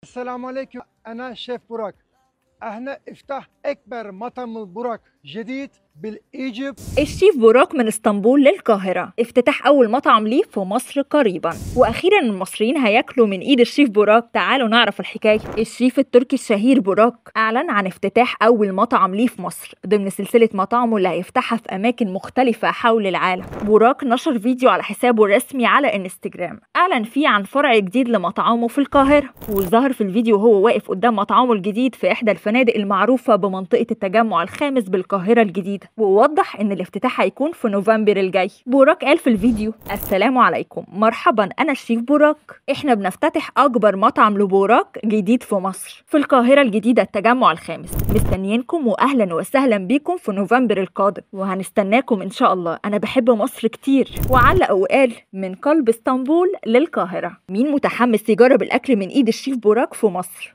السلام عليكم أنا شيف براك احنا افتح أكبر مطعم براك جديد بالإيجيبت الشيف بوراك من اسطنبول للقاهرة افتتاح أول مطعم ليه في مصر قريبا وأخيرا المصريين هياكلوا من إيد الشيف بوراك تعالوا نعرف الحكاية الشيف التركي الشهير بوراك أعلن عن افتتاح أول مطعم ليه في مصر ضمن سلسلة مطاعمه اللي هيفتحها في أماكن مختلفة حول العالم بوراك نشر فيديو على حسابه الرسمي على انستجرام أعلن فيه عن فرع جديد لمطعمه في القاهرة وظهر في الفيديو وهو واقف قدام مطعمه الجديد في إحدى الفنادق المعروفة بمنطقة التجمع الخامس بالقاهرة الجديدة ووضح ان الافتتاح هيكون في نوفمبر الجاي بوراك قال في الفيديو السلام عليكم مرحبا انا الشيف بوراك احنا بنفتتح اكبر مطعم لبوراك جديد في مصر في القاهره الجديده التجمع الخامس مستنيينكم واهلا وسهلا بيكم في نوفمبر القادم وهنستناكم ان شاء الله انا بحب مصر كتير وعلق وقال من قلب اسطنبول للقاهره مين متحمس يجرب الاكل من ايد الشيف بوراك في مصر